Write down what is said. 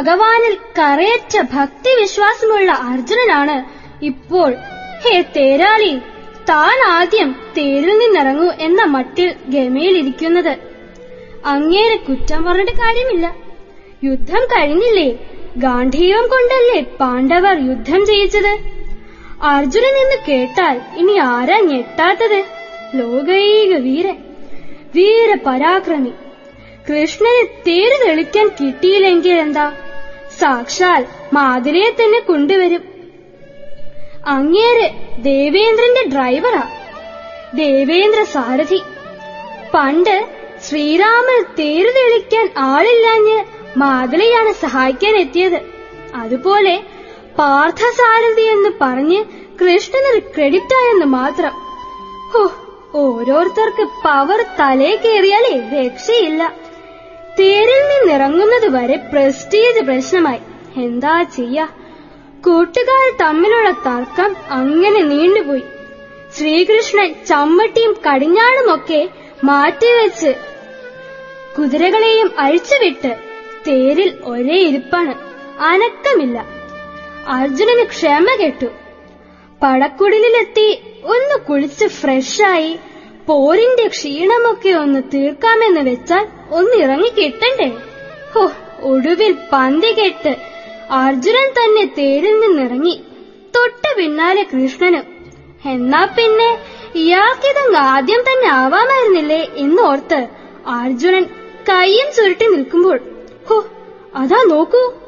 ഭഗവാനിൽ കറയറ്റ ഭക്തിവിശ്വാസമുള്ള അർജുനനാണ് ഇപ്പോൾ ഹേ തേരാളി താൻ ആദ്യം തേരിൽ നിന്നിറങ്ങൂ എന്ന മട്ടിൽ ഗമയിലിരിക്കുന്നത് അങ്ങേരെ കുറ്റം പറഞ്ഞിട്ട് കാര്യമില്ല യുദ്ധം കഴിഞ്ഞില്ലേ ഗാന്ധീവം കൊണ്ടല്ലേ പാണ്ഡവർ യുദ്ധം ചെയ്യിച്ചത് അർജുനൻ എന്ന് കേട്ടാൽ ഇനി ആരാ ഞെട്ടാത്തത് ലോകൈക വീരൻ വീരപരാക്രമി കൃഷ്ണന് തേര് തെളിക്കാൻ കിട്ടിയില്ലെങ്കിൽ എന്താ സാക്ഷാൽ മാതിരയെ തന്നെ കൊണ്ടുവരും അങ്ങേര് ദേവേന്ദ്രന്റെ ഡ്രൈവറാ ദേവേന്ദ്ര സാരഥി പണ്ട് ശ്രീരാമൻ തേര് തെളിക്കാൻ ആളില്ലാഞ്ഞ് മാതളിയാണ് സഹായിക്കാൻ എത്തിയത് അതുപോലെ പാർത്ഥസാരഥി എന്ന് പറഞ്ഞ് കൃഷ്ണനൊരു ക്രെഡിറ്റ് ആയെന്ന് മാത്രം ഹോ ഓരോരുത്തർക്ക് പവർ തലേ കയറിയാലേ രക്ഷയില്ല തേരിൽ നിന്നിറങ്ങുന്നത് വരെ പ്രസ്റ്റീജ് പ്രശ്നമായി എന്താ ചെയ്യാ കൂട്ടുകാർ തമ്മിലുള്ള തർക്കം അങ്ങനെ നീണ്ടുപോയി ശ്രീകൃഷ്ണൻ ചമ്മട്ടിയും കടിഞ്ഞാണുമൊക്കെ മാറ്റിവെച്ച് കുതിരകളെയും അഴിച്ചുവിട്ട് തേരിൽ ഒരേ ഇരിപ്പാണ് അനക്കമില്ല അർജുനന് ക്ഷമ കെട്ടു പടക്കുടലിലെത്തി ഒന്ന് കുളിച്ച് ഫ്രഷായി പോരിന്റെ ക്ഷീണമൊക്കെ ഒന്ന് തീർക്കാമെന്ന് വെച്ചാൽ ഒന്ന് ഇറങ്ങി കിട്ടണ്ടേ ഹോ ഒടുവിൽ പന്തി കെട്ട് അർജുനൻ തന്നെ തേരിൽ നിന്നിറങ്ങി തൊട്ടു പിന്നാലെ കൃഷ്ണനും എന്നാ പിന്നെ ഇയാൾക്കിതങ്ങ് ആദ്യം തന്നെ ആവാമായിരുന്നില്ലേ എന്നോർത്ത് അർജുനൻ കൈയും ചുരുട്ടി നിൽക്കുമ്പോൾ ഹോ അതാ നോക്കൂ